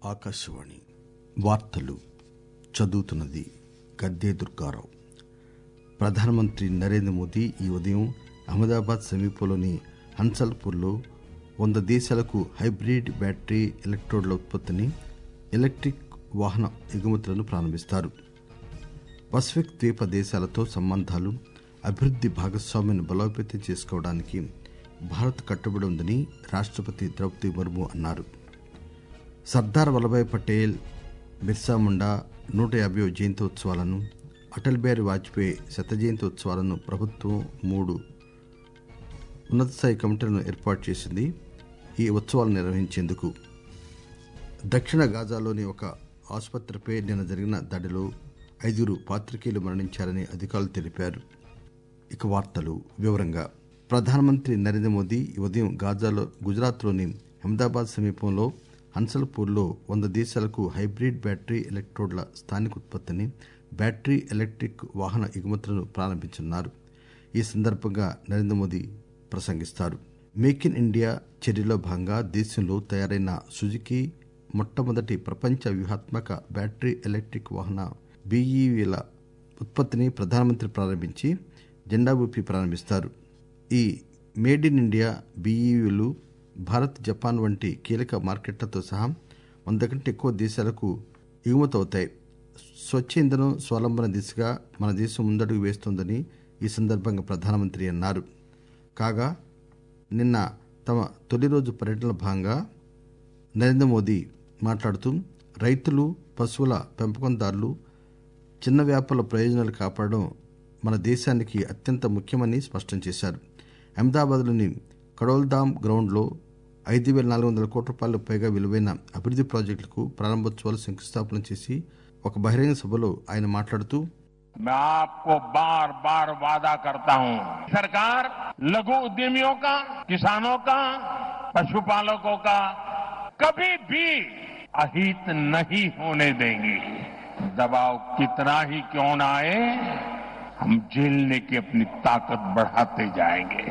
ఆకాశవాణి వార్తలు చదువుతున్నది గద్దే దుర్గారావు ప్రధానమంత్రి నరేంద్ర మోదీ ఈ ఉదయం అహ్మదాబాద్ సమీపంలోని హన్సల్పూర్లో వంద దేశాలకు హైబ్రిడ్ బ్యాటరీ ఎలక్ట్రోడ్ల ఉత్పత్తిని ఎలక్ట్రిక్ వాహన ఎగుమతులను ప్రారంభిస్తారు పసిఫిక్ ద్వీప దేశాలతో సంబంధాలు అభివృద్ది భాగస్వామ్యాన్ని బలోపేతం చేసుకోవడానికి భారత్ కట్టుబడి ఉందని రాష్టపతి ద్రౌపది ముర్ము అన్నారు సర్దార్ వల్లభాయ్ పటేల్ బిర్సా ముండా నూట యాభై జయంతి ఉత్సవాలను అటల్ బిహారీ వాజ్పేయి శత జయంతి ఉత్సవాలను ప్రభుత్వం మూడు ఉన్నత స్థాయి కమిటీలను ఏర్పాటు చేసింది ఈ ఉత్సవాలు నిర్వహించేందుకు దక్షిణ గాజాలోని ఒక ఆసుపత్రిపై నిన్న జరిగిన దాడిలో ఐదుగురు పాత్రికేయులు మరణించారని అధికారులు తెలిపారు ఇక వార్తలు వివరంగా ప్రధానమంత్రి నరేంద్ర మోదీ ఈ ఉదయం గాజాలో గుజరాత్లోని అహ్మదాబాద్ సమీపంలో హన్సల్పూర్లో వంద దేశాలకు హైబ్రిడ్ బ్యాటరీ ఎలక్ట్రోడ్ల స్థానిక ఉత్పత్తిని బ్యాటరీ ఎలక్ట్రిక్ వాహన ఎగుమతులను ప్రారంభించనున్నారు ఈ సందర్భంగా నరేంద్ర మోదీ ప్రసంగిస్తారు మేక్ ఇన్ ఇండియా చర్యలో భాగంగా దేశంలో తయారైన సుజుకి మొట్టమొదటి ప్రపంచ వ్యూహాత్మక బ్యాటరీ ఎలక్ట్రిక్ వాహన బీఈవీల ఉత్పత్తిని ప్రధానమంత్రి ప్రారంభించి జెండా ఊపి ప్రారంభిస్తారు ఈ మేడ్ ఇన్ ఇండియా బీఈవీలు భారత్ జపాన్ వంటి కీలక మార్కెట్లతో సహా వంద కంటే ఎక్కువ దేశాలకు ఎగుమతవుతాయి స్వచ్ఛ ఇంధనం స్వావలంబన దిశగా మన దేశం ముందడుగు వేస్తోందని ఈ సందర్భంగా ప్రధానమంత్రి అన్నారు కాగా నిన్న తమ తొలి రోజు పర్యటనలో భాగంగా నరేంద్ర మోదీ మాట్లాడుతూ రైతులు పశువుల పెంపకందారులు చిన్న వ్యాపారుల ప్రయోజనాలు కాపాడడం మన దేశానికి అత్యంత ముఖ్యమని స్పష్టం చేశారు అహ్మదాబాద్లోని కడోల్దామ్ గ్రౌండ్లో ఐదు వేల నాలుగు వందల కోట్ల రూపాయలకు పైగా విలువైన అభివృద్ది ప్రాజెక్టులకు ప్రారంభోత్సవాలు శంకుస్థాపన చేసి ఒక బహిరంగ సభలో ఆయన మాట్లాడుతూ मैं आपको बार बार वादा करता हूं सरकार लघु उद्यमियों का किसानों का पशुपालकों का कभी भी अहित नहीं होने देंगी दबाव कितना ही क्यों न आए हम झेलने की अपनी ताकत बढ़ाते जाएंगे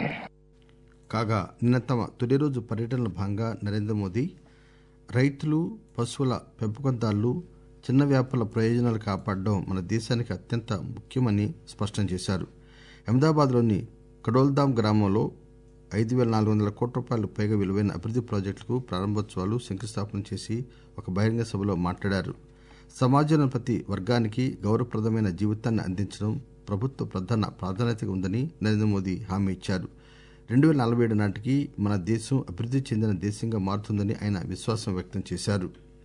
కాగా నిన్న తమ తొలి రోజు పర్యటనలో భాగంగా నరేంద్ర మోదీ రైతులు పశువుల పెంపకందారులు చిన్న వ్యాపారుల ప్రయోజనాలు కాపాడడం మన దేశానికి అత్యంత ముఖ్యమని స్పష్టం చేశారు అహ్మదాబాద్లోని కడోల్దామ్ గ్రామంలో ఐదు వేల నాలుగు వందల కోట్ల రూపాయలకు పైగా విలువైన అభివృద్ది ప్రాజెక్టులకు ప్రారంభోత్సవాలు శంకుస్థాపన చేసి ఒక బహిరంగ సభలో మాట్లాడారు సమాజంలోని ప్రతి వర్గానికి గౌరవప్రదమైన జీవితాన్ని అందించడం ప్రభుత్వ ప్రధాన ప్రాధాన్యతగా ఉందని నరేంద్ర మోదీ హామీ ఇచ్చారు రెండు వేల నలభై ఏడు నాటికి మన దేశం అభివృద్ది చెందిన దేశంగా మారుతుందని ఆయన విశ్వాసం వ్యక్తం చేశారు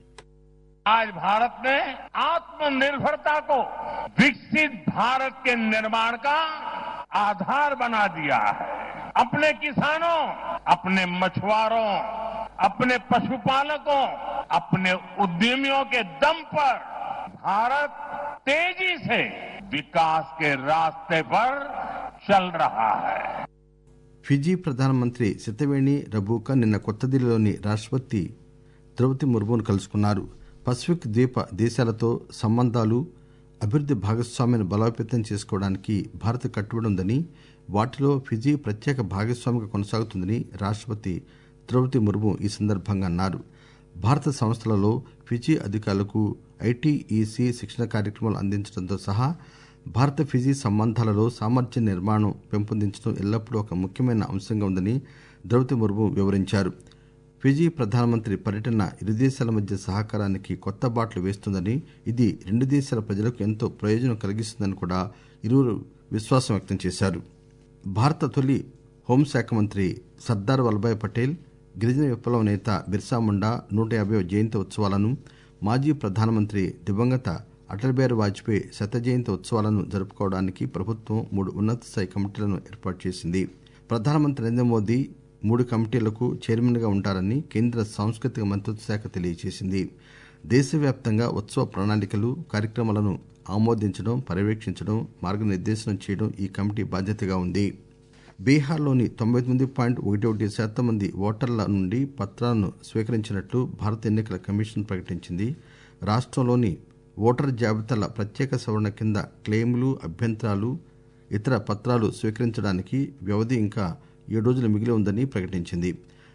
आज भारत ने आत्मनिर्भरता को विकसित भारत के निर्माण का आधार बना दिया है अपने किसानों अपने मछुआरों अपने पशुपालकों अपने उद्यमियों के दम पर भारत तेजी से विकास के रास्ते पर चल रहा है ఫిజీ ప్రధానమంత్రి సితవేణి రబూకా నిన్న కొత్త ఢిల్లీలోని రాష్టపతి ద్రౌపది ముర్మును కలుసుకున్నారు పసిఫిక్ ద్వీప దేశాలతో సంబంధాలు అభివృద్ది భాగస్వామ్యాన్ని బలోపేతం చేసుకోవడానికి భారత్ కట్టుబడి ఉందని వాటిలో ఫిజీ ప్రత్యేక భాగస్వామిగా కొనసాగుతుందని రాష్టపతి ద్రౌపది ముర్ము ఈ సందర్భంగా అన్నారు భారత సంస్థలలో ఫిజీ అధికారులకు ఐటీఈసీ శిక్షణ కార్యక్రమాలు అందించడంతో సహా భారత ఫిజీ సంబంధాలలో సామర్థ్య నిర్మాణం పెంపొందించడం ఎల్లప్పుడూ ఒక ముఖ్యమైన అంశంగా ఉందని ద్రౌపది ముర్ము వివరించారు ఫిజీ ప్రధానమంత్రి పర్యటన ఇరు దేశాల మధ్య సహకారానికి కొత్త బాటలు వేస్తుందని ఇది రెండు దేశాల ప్రజలకు ఎంతో ప్రయోజనం కలిగిస్తుందని కూడా ఇరువురు విశ్వాసం వ్యక్తం చేశారు భారత తొలి హోంశాఖ మంత్రి సర్దార్ వల్లభాయ్ పటేల్ గిరిజన విప్లవ నేత బిర్సా ముండా నూట యాభై జయంతి ఉత్సవాలను మాజీ ప్రధానమంత్రి దివంగత అటల్ బిహారీ వాజ్పేయి శత జయంతి ఉత్సవాలను జరుపుకోవడానికి ప్రభుత్వం మూడు ఉన్నత స్థాయి కమిటీలను ఏర్పాటు చేసింది ప్రధానమంత్రి నరేంద్ర మోదీ మూడు కమిటీలకు చైర్మన్ గా ఉంటారని కేంద్ర సాంస్కృతిక మంత్రిత్వ శాఖ తెలియజేసింది దేశవ్యాప్తంగా ఉత్సవ ప్రణాళికలు కార్యక్రమాలను ఆమోదించడం పర్యవేక్షించడం మార్గనిర్దేశనం చేయడం ఈ కమిటీ బాధ్యతగా ఉంది బీహార్లోని తొంభై తొమ్మిది పాయింట్ ఒకటి ఒకటి శాతం మంది ఓటర్ల నుండి పత్రాలను స్వీకరించినట్లు భారత ఎన్నికల కమిషన్ ప్రకటించింది రాష్టంలోని ఓటర్ జాబితాల ప్రత్యేక సవరణ కింద క్లెయిమ్లు అభ్యంతరాలు ఇతర పత్రాలు స్వీకరించడానికి వ్యవధి ఇంకా ఏడు రోజులు మిగిలి ఉందని ప్రకటించింది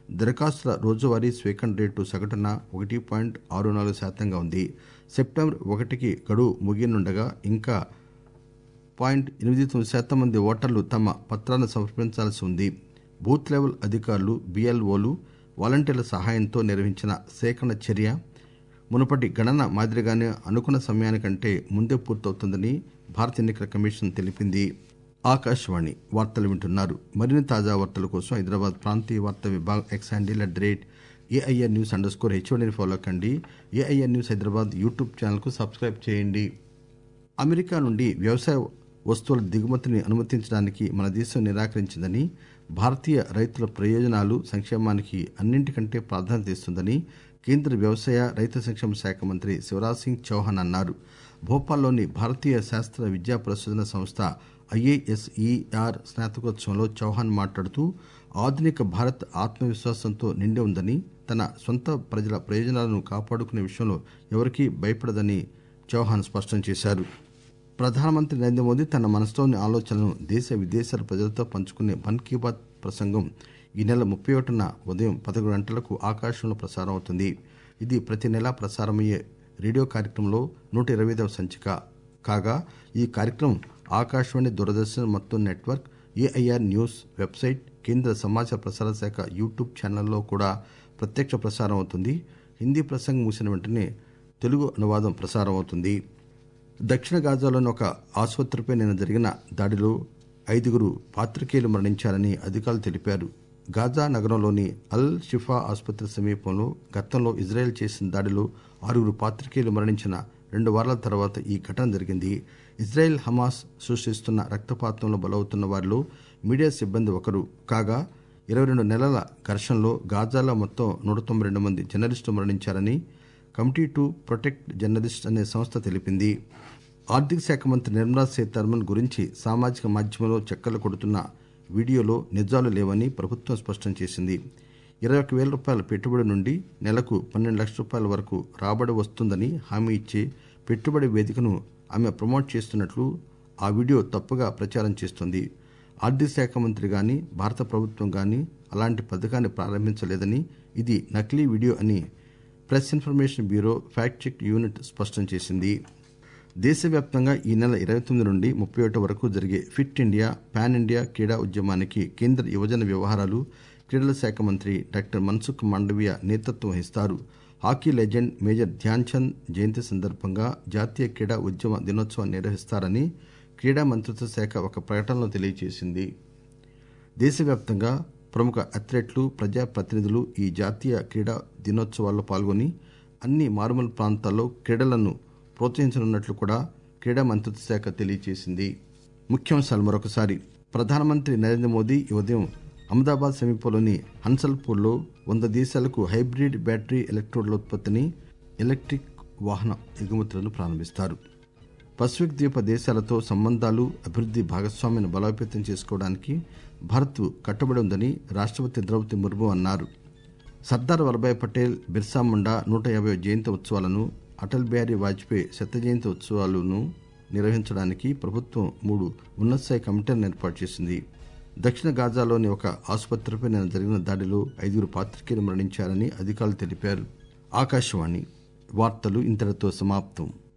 దరఖాస్తుల రోజువారీ స్వీకరణ రేటు సగటున ఒకటి పాయింట్ ఆరు నాలుగు శాతంగా ఉంది సెప్టెంబర్ ఒకటికి గడువు ముగియనుండగా ఇంకా పాయింట్ ఎనిమిది తొమ్మిది శాతం మంది ఓటర్లు తమ పత్రాలను సమర్పించాల్సి ఉంది బూత్ లెవెల్ అధికారులు బిఎల్ఓలు వాలంటీర్ల సహాయంతో నిర్వహించిన సేకరణ చర్య మునుపటి గణన మాదిరిగానే అనుకున్న సమయానికంటే ముందే పూర్తవుతుందని భారత ఎన్నికల కమిషన్ తెలిపింది ఆకాశవాణి వార్తలు వింటున్నారు మరిన్ని తాజా వార్తల కోసం హైదరాబాద్ ప్రాంతీయ వార్తా విభాగం X handle at the rate AIR news underscore హెచ్ఓడిని ఫాలో కండి ఏఐఆర్ న్యూస్ హైదరాబాద్ యూట్యూబ్ ఛానల్కు సబ్స్క్రైబ్ చేయండి అమెరికా నుండి వ్యవసాయ వస్తువుల దిగుమతిని అనుమతించడానికి మన దేశం నిరాకరించిందని భారతీయ రైతుల ప్రయోజనాలు సంక్షేమానికి అన్నింటికంటే ప్రాధాన్యత ఇస్తుందని కేంద్ర వ్యవసాయ రైతు సంక్షేమ శాఖ మంత్రి శివరాజ్ సింగ్ చౌహాన్ అన్నారు భోపాల్లోని భారతీయ శాస్త్ర విద్యా పరిశోధన సంస్థ ఐఏఎస్ఈఆర్ స్నాతకోత్సవంలో చౌహాన్ మాట్లాడుతూ ఆధునిక భారత్ ఆత్మవిశ్వాసంతో నిండి ఉందని తన సొంత ప్రజల ప్రయోజనాలను కాపాడుకునే విషయంలో ఎవరికీ భయపడదని చౌహాన్ స్పష్టం చేశారు ప్రధానమంత్రి నరేంద్ర మోదీ తన మనసులోని ఆలోచనలను దేశ విదేశాల ప్రజలతో పంచుకునే మన్ కీ బాత్ ప్రసంగం ఈ నెల ముప్పై ఒకటిన ఉదయం పదకొండు గంటలకు ఆకాశంలో ప్రసారం అవుతుంది ఇది ప్రతి నెలా ప్రసారమయ్యే రేడియో కార్యక్రమంలో నూట ఇరవై ఐదవ సంచిక కాగా ఈ కార్యక్రమం ఆకాశవాణి దూరదర్శన్ మొత్తం నెట్వర్క్ ఏఐఆర్ న్యూస్ వెబ్సైట్ కేంద్ర సమాచార ప్రసార శాఖ యూట్యూబ్ ఛానల్లో కూడా ప్రత్యక్ష ప్రసారం అవుతుంది హిందీ ప్రసంగం ముగిసిన వెంటనే తెలుగు అనువాదం ప్రసారం అవుతుంది దక్షిణ గాజాలోని ఒక ఆసుపత్రిపై నిన్న జరిగిన దాడిలో ఐదుగురు పాత్రికేయులు మరణించారని అధికారులు తెలిపారు గాజా నగరంలోని అల్ షిఫా ఆసుపత్రి సమీపంలో గతంలో ఇజ్రాయెల్ చేసిన దాడిలో ఆరుగురు పాత్రికేయులు మరణించిన రెండు వారాల తర్వాత ఈ ఘటన జరిగింది ఇజ్రాయెల్ హమాస్ సృష్టిస్తున్న రక్తపాతంలో బలవుతున్న వారిలో మీడియా సిబ్బంది ఒకరు కాగా ఇరవై రెండు నెలల ఘర్షణలో గాజాలో మొత్తం నూట తొంభై రెండు మంది జర్నలిస్టులు మరణించారని కమిటీ టు ప్రొటెక్ట్ జర్నలిస్ట్ అనే సంస్థ తెలిపింది ఆర్థిక శాఖ మంత్రి నిర్మలా సీతారామన్ గురించి సామాజిక మాధ్యమంలో చక్కర్లు కొడుతున్న వీడియోలో నిజాలు లేవని ప్రభుత్వం స్పష్టం చేసింది ఇరవై ఒక వేల రూపాయల పెట్టుబడి నుండి నెలకు పన్నెండు లక్షల రూపాయల వరకు రాబడి వస్తుందని హామీ ఇచ్చే పెట్టుబడి వేదికను ఆమె ప్రమోట్ చేస్తున్నట్లు ఆ వీడియో తప్పుగా ప్రచారం చేస్తుంది ఆర్థిక శాఖ మంత్రి గాని భారత ప్రభుత్వం గాని అలాంటి పథకాన్ని ప్రారంభించలేదని ఇది నకిలీ వీడియో అని press information bureau fact check unit స్పష్టం చేసింది దేశవ్యాప్తంగా ఈ నెల ఇరవై తొమ్మిది నుండి ముప్పై ఒకటి వరకు జరిగే ఫిట్ ఇండియా పాన్ ఇండియా క్రీడా ఉద్యమానికి కేంద్ర యువజన వ్యవహారాలు క్రీడల శాఖ మంత్రి డాక్టర్ మన్సుఖ్ మాండవీయ నేతృత్వం వహిస్తారు hockey legend major Dhyan Chand జయంతి సందర్భంగా జాతీయ క్రీడా ఉద్యమ దినోత్సవాన్ని నిర్వహిస్తారని క్రీడా మంత్రిత్వ శాఖ ఒక ప్రకటనలో తెలియజేసింది దేశవ్యాప్తంగా ప్రముఖ అథ్లెట్లు ప్రజాప్రతినిధులు ఈ జాతీయ క్రీడా దినోత్సవాల్లో పాల్గొని అన్ని మారుమూల ప్రాంతాల్లో క్రీడలను ప్రోత్సహించనున్నట్లు కూడా క్రీడా మంత్రిత్వ శాఖ తెలియజేసింది ముఖ్యాంశాలు మరొకసారి ప్రధానమంత్రి నరేంద్ర మోదీ ఈ ఉదయం అహ్మదాబాద్ సమీపంలోని హన్సల్పూర్లో వంద దేశాలకు హైబ్రిడ్ బ్యాటరీ ఎలక్ట్రోడ్ల ఉత్పత్తిని ఎలక్ట్రిక్ వాహన ఎగుమతులను ప్రారంభిస్తారు పసిఫిక్ ద్వీప దేశాలతో సంబంధాలు అభివృద్ది భాగస్వామ్యాన్ని బలోపేతం చేసుకోవడానికి భారత్ కట్టుబడి ఉందని రాష్టపతి ద్రౌపది ముర్ము అన్నారు సర్దార్ వల్లభాయ్ పటేల్ బిర్సా ముండా నూట యాభై జయంతి ఉత్సవాలను అటల్ బిహారీ వాజ్పేయి శత జయంతి ఉత్సవాలను నిర్వహించడానికి ప్రభుత్వం మూడు ఉన్నతస్థాయి కమిటీలను ఏర్పాటు చేసింది దక్షిణ గాజాలోని ఒక ఆసుపత్రిపై నిన్న జరిగిన దాడిలో ఐదుగురు పాత్రికేయులు మరణించారని అధికారులు తెలిపారు ఆకాశవాణి వార్తలు ఇంతటితో సమాప్తం